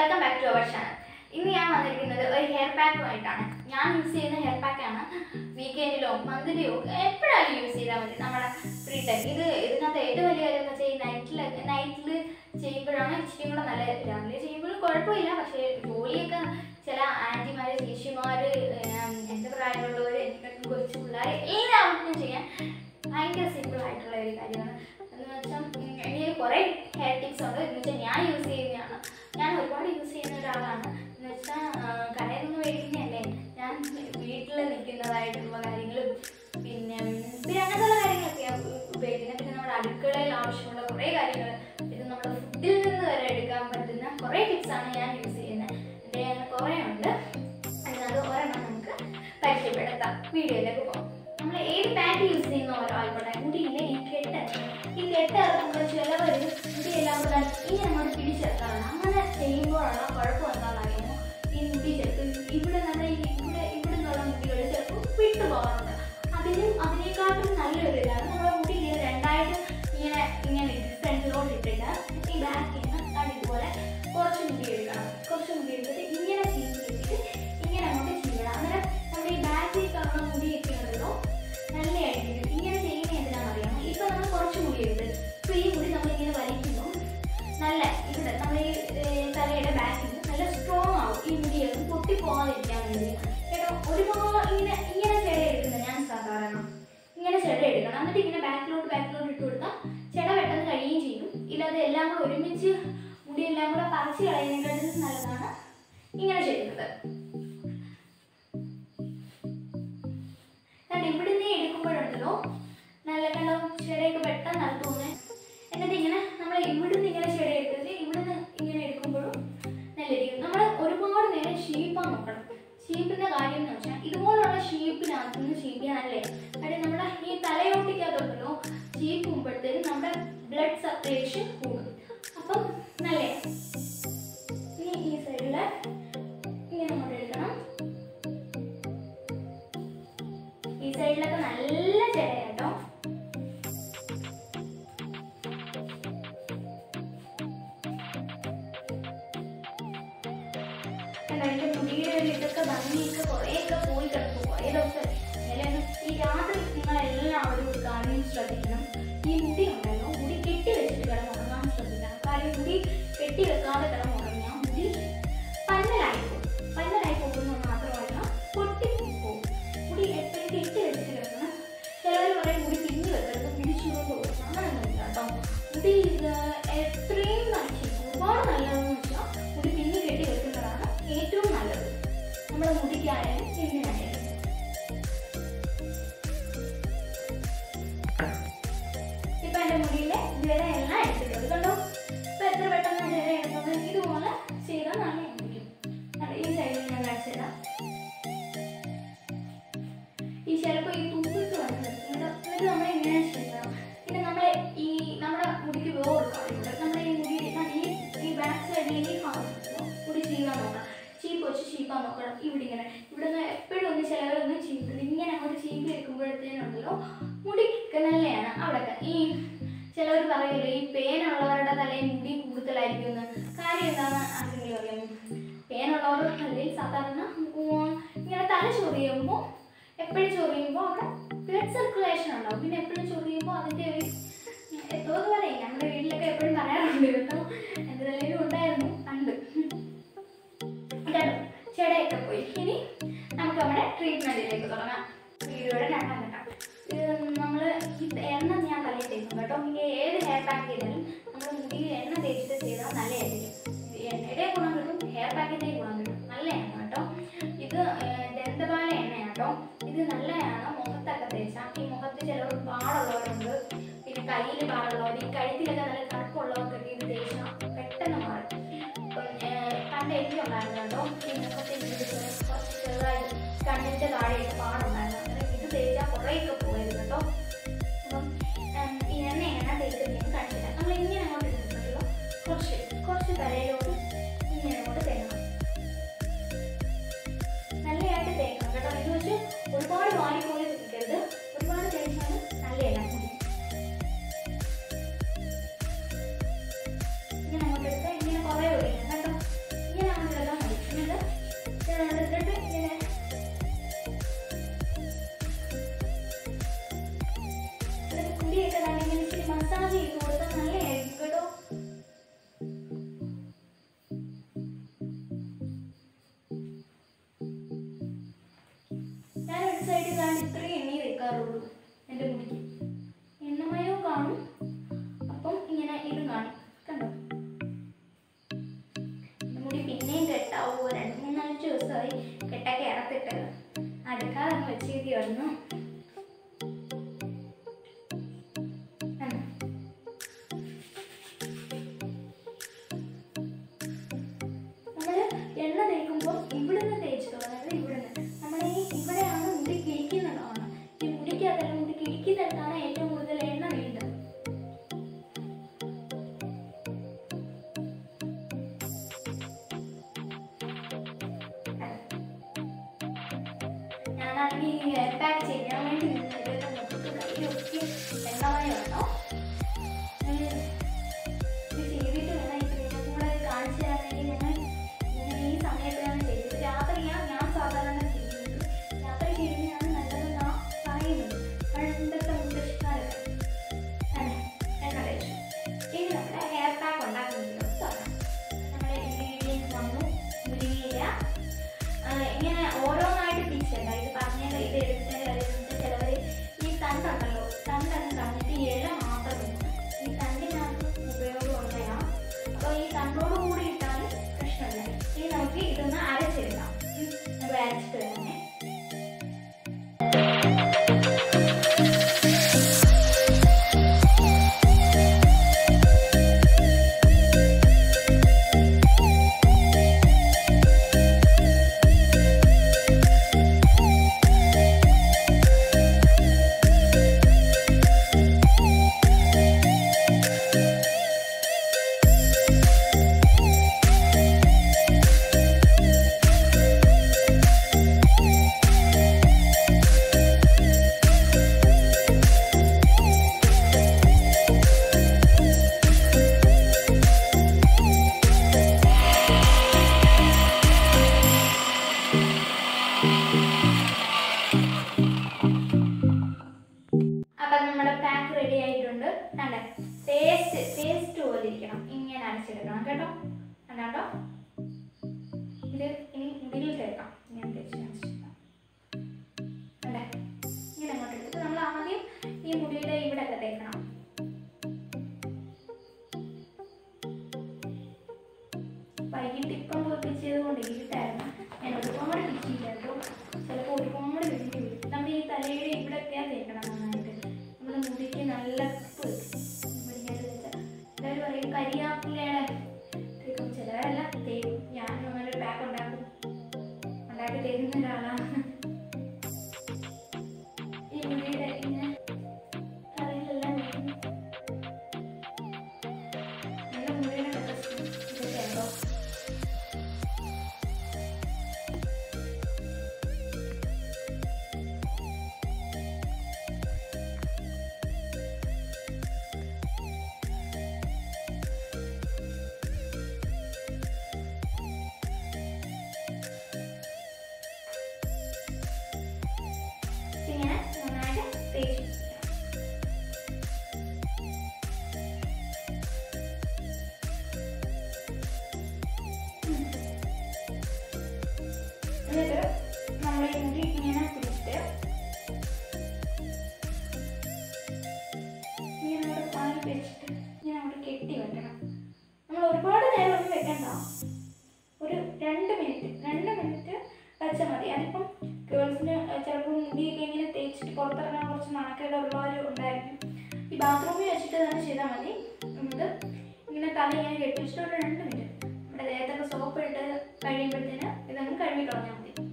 Welcome back to our channel ഇന്ന് ഞാൻ വന്നിരിക്കുന്നത് ഒരു ഹെയർ പാക്കുമായിട്ടാണ് ഞാൻ യൂസ് ചെയ്യുന്ന ഹെയർ പാക്കാണ് വീക്കെൻഡിലോ മന്ത്ലിയോ എപ്പോഴായാലും യൂസ് ചെയ്താൽ മതി നമ്മുടെ ഫ്രീ ടൈം ഇത് ഇതിനകത്ത് ഏറ്റവും വലിയ കാര്യം എന്ന് വെച്ചാൽ ഈ നൈറ്റിലൊക്കെ നൈറ്റിൽ ചെയ്യുമ്പോഴാണ് ഇച്ചിരി കൂടെ നല്ലത് രാവിലെ ചെയ്യുമ്പോഴും കുഴപ്പമില്ല പക്ഷേ ജോലിയൊക്കെ ചില ആൻറ്റിമാർ ചേച്ചിമാർ എൻ്റെ പ്രായമുള്ളവർ എനിക്കൊക്കെ കൊച്ചു പിള്ളേർ എല്ലാവർക്കും ചെയ്യാൻ ഭയങ്കര സിമ്പിൾ ആയിട്ടുള്ള ഒരു കാര്യമാണ് എന്ന് വെച്ചാൽ എനിക്ക് കുറേ ഹെയർ ടിപ്സ് ഉണ്ട് എന്ന് വെച്ചാൽ ഞാൻ യൂസ് ചെയ്യുന്നതാണ് ഞാൻ ഒരുപാട് യൂസ് ചെയ്യുന്ന ഒരാളാണ് എന്ന് വെച്ചാൽ കടയിൽ നിന്ന് മേടിക്കുന്നതല്ലേ ഞാൻ വീട്ടിൽ നിൽക്കുന്നതായിട്ടുള്ള കാര്യങ്ങളും പിന്നെ പിന്നെ അങ്ങനെയുള്ള കാര്യങ്ങളൊക്കെയാണ് ഉപയോഗിക്കുന്നത് പിന്നെ നമ്മുടെ അടുക്കളയിൽ ആവശ്യമുള്ള കുറേ കാര്യങ്ങൾ പിന്നെ നമ്മുടെ ഫുഡിൽ നിന്ന് വരെ എടുക്കാൻ പറ്റുന്ന കുറേ ടിപ്സാണ് ഞാൻ യൂസ് ചെയ്യുന്നത് എൻ്റെ അങ്ങനെ കുറേ ഉണ്ട് അതിനകത്ത് ഒരെണ്ണം നമുക്ക് പരിചയപ്പെടുത്താം വീഡിയോയിലേക്ക് പോകാം നമ്മൾ ഏത് പാക്ക് യൂസ് ചെയ്യുന്ന ഓരോ ആയിക്കോട്ടെ മുടിയിലെ ഈ കെട്ട് ഈ കെട്ട് ഇറക്കുമ്പോൾ ചിലവർ മുടിയെല്ലാം കൂടെ ഇങ്ങനെ അങ്ങോട്ട് പിടിച്ചെടുക്കാറുണ്ട് അങ്ങനെ ചെയ്യുമ്പോഴുള്ള കുഴപ്പം എന്താണെന്ന് അറിയുമോ ഈ മുടി ചിലപ്പോൾ ഇവിടെ നമ്മുടെ ഈ ഇവിടെ ഇവിടെ നിന്നുള്ള മുടികൾ ചിലപ്പോൾ വിട്ടു പോകാറുണ്ട് അതിനും അതിനേക്കാട്ടും നല്ലൊരു ഇതാണ് നമ്മുടെ മുടി ഇങ്ങനെ രണ്ടായിട്ട് ഇങ്ങനെ ഇങ്ങനെ ഫ്രണ്ടിലോട്ട് ഇട്ടിട്ട് ഈ ബാക്കിൽ നിന്ന് അത് ഇതുപോലെ കുറച്ച് മുടി എടുക്കണം കുറച്ച് മുടി എടുത്തിട്ട് ഇങ്ങനെ ചീന്തി വെച്ചിട്ട് ഇങ്ങനെ അങ്ങോട്ട് ചെയ്യണം അന്നേരം നമ്മുടെ ഈ ബാക്കിൽ കാണുന്ന മുടിയൊക്കെ ഉണ്ടല്ലോ നല്ലതായിരിക്കും ഇങ്ങനെ ചെയ്യുന്ന എന്തിനാണെന്ന് അറിയാമോ ഇപ്പൊ നമ്മൾ കുറച്ച് മുടി എടുത്ത് ഇപ്പൊ ഈ മുടി നമ്മൾ ഇങ്ങനെ വലിക്കുമ്പോൾ നല്ല ഇവിടെ നമ്മൾ ഈ ഏർ, തലയുടെ ബാക്കിൽ നല്ല സ്ട്രോങ് ആവും ഈ മുടിയൊന്നും പൊട്ടിപ്പോകാതിരിക്കാൻ വേണ്ടി കേട്ടോ ഒരുപാട് ഇങ്ങനെ ഇങ്ങനെ ചെട എടുക്കുന്നത് ഞാൻ സാധാരണ ഇങ്ങനെ ചെട എടുക്കണം എന്നിട്ട് ഇങ്ങനെ ബാക്കിലോട്ട് ബാക്കിലോട്ട് ഇട്ട് കൊടുത്താൽ ചെട പെട്ടെന്ന് കഴിയുകയും ചെയ്യും ഇല്ലാതെ എല്ലാം കൂടെ ഒരുമിച്ച് മുടിയെല്ലാം കൂടെ പറിച്ച് കളയുന്നതിനെക്കാട്ടും നല്ലതാണ് ഇങ്ങനെ ചെയ്യുന്നത് എന്നിട്ട് ഇവിടുന്ന് എടുക്കുമ്പോഴുണ്ടല്ലോ നല്ല കണ്ടോ ചെടയൊക്കെ പെട്ടെന്ന് നടത്തുന്നേ എന്നിട്ട് ഇങ്ങനെ നമ്മൾ ഇവിടുന്ന് ഇങ്ങനെ ചെട എടുത്തിട്ട് ഇവിടുന്ന് ഇങ്ങനെ എടുക്കുമ്പോഴും നല്ലതായിരിക്കും നമ്മൾ ഒരുപാട് നേരം ഷീപ്പാൻ നോക്കണം ഷീപ്പിന്റെ കാര്യം എന്ന് വെച്ചാൽ ഇതുപോലുള്ള ഷീപ്പിനകത്ത് നിന്ന് ഷീപ്പിയാണല്ലേ കാര്യം നമ്മുടെ ഈ തലയോട്ടിക്കകത്തുണ്ടല്ലോ ഷീപ്പ് പോകുമ്പോഴത്തേക്കും നമ്മുടെ ബ്ലഡ് സർക്കുലേഷൻ കൂടും അപ്പം നല്ലേ ഇനി ഈ സൈഡിൽ ഇങ്ങനെ അങ്ങോട്ട് എടുക്കണം ഈ സൈഡിലൊക്കെ നല്ല ചെട കേട്ടോ കണ്ടോ, എന്റെ മുടിയുടെ ഒരു ഇതൊക്കെ ഭംഗിയൊക്കെ കുറേയൊക്കെ പോയി കിടക്കും കുറേ ദിവസം ഇന്നലെ ഈ രാത്രി നിങ്ങൾ എല്ലാവരും ഒരു കാര്യം ശ്രദ്ധിക്കണം ഈ മുടി ഉണ്ടല്ലോ മുടി കെട്ടി വെച്ചിട്ട് കിടന്നുറങ്ങാൻ ശ്രദ്ധിക്കണം കാര്യം മുടി കെട്ടി വെക്കാതെ കിടന്നുറങ്ങിയാൽ മുടി പന്നലായി പോകും പന്നലായി പോകുന്നത് മാത്രമല്ല പൊട്ടി പോകും മുടി എപ്പോഴും കെട്ടി വെച്ചിട്ട് കിടക്കണം ചിലവർ പറയും മുടി പിന്നി വെക്കരുത് പിടിച്ചുകൊണ്ട് പോകും അങ്ങനെയൊന്നുമില്ല കേട്ടോ മുടി ഇത് എത്രയും നല്ല ഒരുപാട് നല്ലതെന്ന് വെച്ചാൽ മുടി പിന്നി കെട്ടി വെക്കുന്നതാണ് ഏറ്റവും നല്ലത് നമ്മുടെ മുടിക്കായാലും എന്തിനായാലും ഇപ്പൊ എന്റെ മുടിയിലെ ജട എല്ലാം എടുത്തിട്ടുണ്ട് കണ്ടോ ഇപ്പൊ എത്ര പെട്ടെന്ന് ജട എടുക്കുന്നത് ഇതുപോലെ ചെയ്താൽ നല്ലതായിരിക്കും കണ്ടോ, ഈ സൈഡിൽ ഞാൻ കാണിച്ചുതരാം ഈ ചിലപ്പോൾ ഈ തുമ്പിക്ക് വന്നത് എന്നിട്ട് നമ്മൾ ഇങ്ങനെ ചെയ്യണം പിന്നെ നമ്മൾ ഈ നമ്മുടെ മുടിക്ക് വേറൊരു കാര്യമുണ്ട് നമ്മുടെ ഈ മുടി ഈ ഈ ബാക്ക് സൈഡിൽ ഈ ഭാഗം മുടി ചെയ്യാൻ നോക്കണം ചീപ്പ് വെച്ച് ചീപ്പാൻ നോക്കണം ഇവിടെ ഇങ്ങനെ ഇവിടെ നിന്ന് എപ്പോഴും ഒന്ന് ചിലവരൊന്നും ചീപ്പില്ല ഇങ്ങനെ അങ്ങോട്ട് ചീപ്പി വെക്കുമ്പോഴത്തേനുണ്ടല്ലോ മുടിക്ക് നല്ലതാണ് അവിടെയൊക്കെ ഈ ചിലവർ പറയില്ലേ ഈ പേനുള്ളവരുടെ തലയിൽ മുടി കൂടുതലായിരിക്കും എന്ന് കാര്യം എന്താണെന്ന് ആർക്കെങ്കിലും അറിയാമോ പേനുള്ളവരുടെ തലയിൽ സാധാരണ ഉം, ഇങ്ങനെ തല ചൊറിയുമ്പോൾ എപ്പോഴും ചൊറിയുമ്പോൾ അവിടെ ബ്ലഡ് സർക്കുലേഷൻ ഉണ്ടാവും പിന്നെ എപ്പോഴും ചൊറിയുമ്പോൾ അതിൻ്റെ ഒരു എന്തോ പറയില്ല നമ്മുടെ വീട്ടിലൊക്കെ എപ്പോഴും പറയാറുണ്ട് കേട്ടോ എൻ്റെ തലയിലും ഉണ്ടായിരുന്നു പണ്ട് കേട്ടോ ചെടയൊക്കെ പോയി ഇനി നമുക്ക് നമ്മുടെ ട്രീറ്റ്മെൻറ്റിലേക്ക് തുടങ്ങാം വീഡിയോയുടെ രണ്ടാം ഘട്ടം ഇത് നമ്മൾ എണ്ണ ഞാൻ തലയിൽ തേക്കും കേട്ടോ ഇനി ഏത് ഹെയർ പാക്ക് ചെയ്താലും നമ്മൾ മുടിയിൽ എണ്ണ തേച്ചിട്ട് ചെയ്താൽ നല്ലതായിരിക്കും എണ്ണയുടെ ഗുണം കിട്ടും ഹെയർ പാക്കിൻ്റെ ഗുണം കിട്ടും നല്ല എണ്ണ കേട്ടോ ഇത് ദന്തപാല എണ്ണയാണ് കേട്ടോ ഇത് നല്ലതാണ് മുഖത്തൊക്കെ തേച്ചാൽ ഈ മുഖത്ത് ചിലർ പാടുള്ളവരുണ്ട് പിന്നെ കയ്യിൽ പാടുള്ളവർ ഈ കഴുത്തിലൊക്കെ നല്ല കറുപ്പുള്ളവർക്കൊക്കെ ഇത് തേച്ചാൽ പെട്ടെന്ന് മാറും ഇപ്പം ഏഹ്, പണ്ട് എനിക്കുണ്ടായിരുന്നു കേട്ടോ ഈ മുഖത്തെ ഇത് കുറച്ച് ചെറുതായിട്ട് കണ്ണിൻ്റെ താഴെയൊക്കെ പാടുണ്ടായിരുന്നു അന്നേരം ഇത് തേച്ചാൽ കുറേയൊക്കെ പോയത് കേട്ടോ അപ്പം ഏഹ്, ഈ എണ്ണ എങ്ങനെ തേക്കുന്നതെന്ന് കാണിച്ചില്ല നമ്മൾ ഇങ്ങനെ അങ്ങോട്ട് എടുത്തിട്ടുള്ളൂ കുറച്ച് കുറച്ച് തലയിലോട്ട് ഇങ്ങനെ അങ്ങോട്ട് തേക്കണം നല്ലതായിട്ട് തേക്കണം കേട്ടോ എന്ന് വെച്ച് ഒരുപാട് വാരി പോലെ തേക്കരുത് ഒരുപാട് തേച്ചാൽ നല്ലതല്ല മുടി ഇങ്ങനെ അങ്ങോട്ട് എടുത്താൽ ഇങ്ങനെ കുറേ ഒഴിക്കണം കേട്ടോ ഇങ്ങനെ ദിവസമായി കെട്ടൊക്കെ ഇറത്തിട്ട് അടുക്കാതെ അങ്ങ് വെച്ചിരിക്കുക വന്നു നമ്മൾ എണ്ണ തേക്കുമ്പോൾ ഇവിടുന്ന് തേച്ച് തുടങ്ങുന്നത് ഇവിടുന്ന് നമ്മുടെ ഈ ഇവിടെയാണ് മുടി കിഴിക്കുന്നതാണ് ഈ മുടിക്കകത്തല്ല മുടി കിഴിക്കുന്നിടത്താണ് ഏറ്റവും കൂടുതൽ എണ്ണ വീഴുന്നത് ഞാനാണെങ്കിൽ ഈ ഹെയർ പാക്ക് ചെയ്യാൻ വേണ്ടി നിന്നതിലൊക്കെ മൊത്തത്തിൽ കയ്യിലൊക്കെ എണ്ണമയം ഉണ്ടോ ഇത് ചെയ്തിട്ട് വേണം ഈ ക്രീമും കൂടെ കാണിച്ചു തരാൻ വേണ്ടി ഞങ്ങൾ ഇങ്ങനെ ഈ സമയത്താണ് ചെയ്തത് രാത്രിയാണ് ഞാൻ സാധാരണ ചെയ്യുന്നത് രാത്രി ചെയ്യുന്നതാണ് നല്ലതെന്നാണ് പറയുന്നത് പണ്ടത്തെ മുത്തശ്ശിക്കാരൊക്കെ അതെ എണ്ണ തേച്ചു ഇനി നമ്മുടെ ഹെയർ പാക്ക് ഉണ്ടാക്കുന്നത് തുടങ്ങാം നമ്മുടെ ഇൻഗ്രീഡിയൻസ് വന്നു മുരിങ്ങയില ആ, ഇങ്ങനെ ഓരോന്നായിട്ട് പിരിച്ചല്ല ഇത് പറഞ്ഞത് ഇത് എടുത്തതിൻ്റെ കാര്യം ചിലവർ ഈ തണ്ടുണ്ടല്ലോ തണ്ടൊക്കെ കളഞ്ഞിട്ട് ഈ ഇല മാത്രം വെക്കും. ഈ തണ്ടിനകത്ത് ഉപയോഗമുള്ളതാണ് അപ്പോൾ ഈ തണ്ടോട് കൂടി ഇട്ടാലും പ്രശ്നമില്ല ഇനി നമുക്ക് ഇതൊന്ന് അരച്ചെടുക്കാം ഉം. നമുക്ക് അരച്ചിട്ട് വരാമേ അപ്പം നമ്മുടെ പാക്ക് റെഡി ആയിട്ടുണ്ട് കണ്ടേ പേസ്റ്റ് പേസ്റ്റ് പോലെ ഇരിക്കണം ഇങ്ങനെ അരച്ചെടുക്കണം കേട്ടോ കണ്ടോ ഇത് ഇനി മുടിയിൽ തേക്കാം ഇങ്ങനെ തേച്ച് കാണിച്ചിട്ടാ. കണ്ടേ ഇങ്ങനെ അങ്ങോട്ട് എടുത്ത് നമ്മൾ ആദ്യം ഈ മുടിയുടെ ഇവിടെ ഒക്കെ തേക്കണം വൈകിട്ട് ഇപ്പം പൊപ്പിച്ചത് കൊണ്ട് ഇരുട്ടായിരുന്നു ഞാൻ ഒരുപാട് കിട്ടിയില്ല കേട്ടോ ചിലപ്പോൾ ഒരുപാട് വെട്ടി വരും നമ്മൾ ഈ തലയുടെ ഇവിടെയൊക്കെയാണ് തേക്കണം നന്നായിട്ട് നമ്മുടെ മുടിക്ക് നല്ല ഉപ്പ് എല്ലാവരും പറയും കരിയാപ്പിലയുടെ തേക്കും ചിലവരല്ല തേക്കും ഞാൻ അങ്ങനെ ഒരു പാക്ക് ഉണ്ടാക്കും ഉണ്ടാക്കി തരുന്ന ഒരാളാണ് ഈ മുടിയുടെ ഇങ്ങനെ തലയിലെല്ലാം തേക്കും. നല്ല മുടിയുടെ പ്രശ്നം ഇതൊക്കെയാണോ ഇങ്ങനെ നന്നായിട്ട് തേച്ച് പിടിപ്പിക്കണം. എന്നിട്ട് നമ്മൾ ഈ മുടി ഇങ്ങനെ പിടിച്ചിട്ട് ഇങ്ങനെ അവിടെ പാൽ വെച്ചിട്ട് ഇങ്ങനെ അവിടെ കെട്ടി വെക്കണം നമ്മൾ ഒരുപാട് നേരം ഒന്നും വെക്കണ്ട ഒരു രണ്ട് മിനിറ്റ് രണ്ട് മിനിറ്റ് വെച്ചാൽ മതി അതിപ്പം ഗേൾസിന് ചിലപ്പോൾ മുടിയൊക്കെ ഇങ്ങനെ തേച്ചിട്ട് പുറത്തിറങ്ങാൻ കുറച്ച് നാണക്കേടുള്ളവർ ഉണ്ടായിരിക്കും ഈ ബാത്റൂമിൽ വെച്ചിട്ട് തന്നെ ചെയ്താൽ മതി നമുക്ക് ഇങ്ങനെ തല ഇങ്ങനെ കെട്ടി വെച്ചിട്ട് ഒരു രണ്ട് മിനിറ്റ് നമ്മുടെ ദേഹത്തൊക്കെ സോപ്പ് ഇട്ട് കഴിയുമ്പോഴത്തേന് ഇതങ്ങ് കഴുകി കളഞ്ഞാൽ മതി